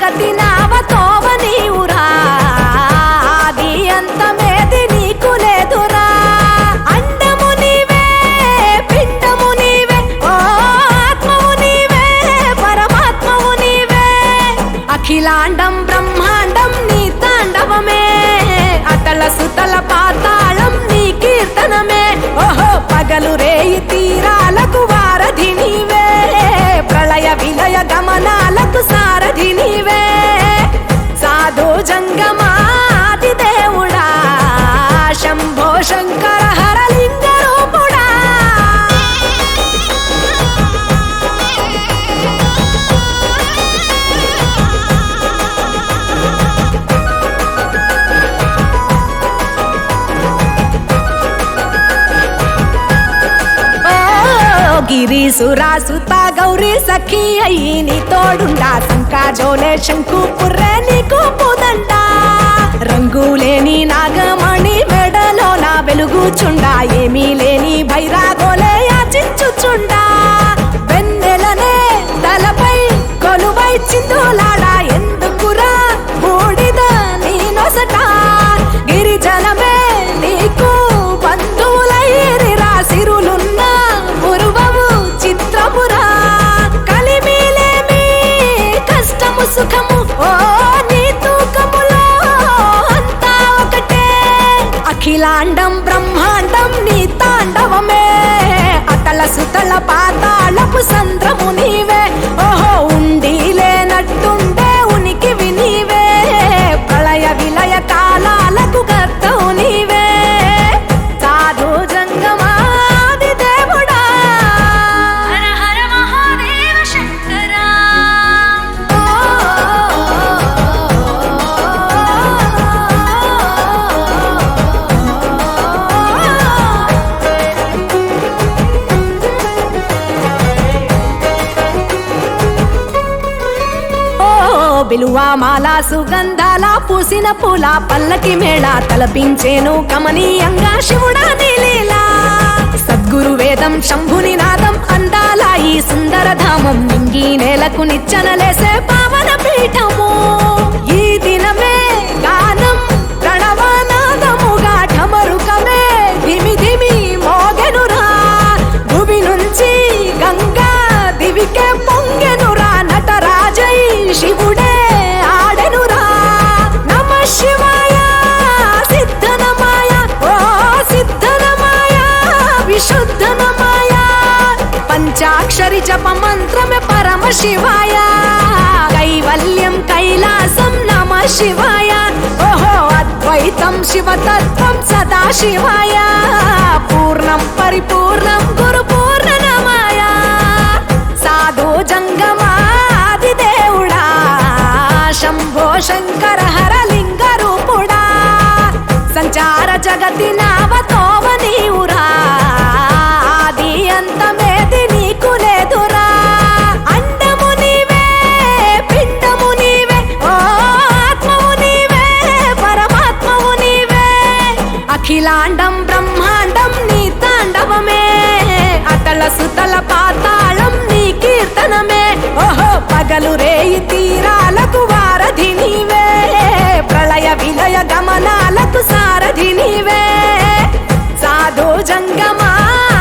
జగతి నావతోవ నీవురా ఆది అంతమేది నీకు లేదురా అండము నీవే పిండము నీవే ఓ ఆత్మవు నీవే పరమాత్మవు నీవే అఖిలాండం బ్రహ్మాండం నీ తాండవమే అతల సుతల పాతాళం నీ కీర్తనమే ఓహో పగలు రేయి తీరాలకు వారధి నీవే ప్రళయ విలయ గమనాలకు సారథి నీవే సాధు జంగమాది దేవుడా శంభో శంకర హరలింగ రూపుడా ఓ గిరీసురాసుత గౌరీ సఖి అయ్యి నీ తోడుండా సంకాజోలే శంకు పుర్రే నీకు పుదండ రంగులేని నాగమణి మెడలో నా వెలుగుచుండా ఏమీ లేని భైరాగోలే యాచించుచుండా వెన్నెలనే తలపై కొలువై చిందులాడా ఎందుకురా బూడిద నీ నొసట గిరిజనమే నీకు బంధువులైరిరా సిరులున్న పురువవు చిత్రపురా కలిమిలేమి కష్టము సుఖము ఓ నీ తూకములో అంతా ఒకటే అఖిలాండం బ్రహ్మాండం నీ తాండవమే అతల సుతల పాతాళపు సంద్రము నీవే ఓహో ఉండి లేనట్టుండే ఉనికివి నీవే ప్రళయ విలయ కాలాలకు కర్తవు నీవే సాధు జంగమాది దేవుడా హర హర మహాదేవ శంకరా ఓ బిలువా మాల సుగంధాల పూసిన పూల పల్లకి మేళ తలపించేను కమనీయంగా శివుడా నీలీలా సద్గురు వేదం శంభుని నాదం అందాల ఈ సుందర ధామం నింగి నేలకు నిచ్చనలేసే పావన పీఠము ఈ దినమే గానం ప్రణవనాదముగా ఠమరుకమే ధిమి ధిమి మోగెనురా భూమి నుంచి గంగా దివికే పొంగెనురా నటరాజై శివుడే ఆడెనురా నమ శివాయ సిద్ధనమాయ ఓ సిద్ధనమాయ విశుద్ధనమాయ పంచాక్షరి జప మంత్రమే పరమ శివాయ కైవల్యం కైలాసం నమ శివాయ ఓహో అద్వైతం శివతత్వం సదా శివాయ పూర్ణం పరిపూర్ణం గురు పూర్ణనమాయ సాధు జంగమాది దేవుడా శంభో శంకర హరలింగ రూపుడా సంచార జగతి నావతోవ నీవురా ఆది అంతమేది నీకు లేదురా అండము నీవే పిండము నీవే ఓ ఆత్మవు నీవే పరమాత్మవు నీవే అఖిలాండం బ్రహ్మాండం నీ తాండవమే అతల సుతల పాతాళం నీ కీర్తనమే ఓహో పగలు రేయి తీరాలకు వారధి నీవే ప్రళయ విలయ గమనాలకు సారథి నీవే సాధు జంగమా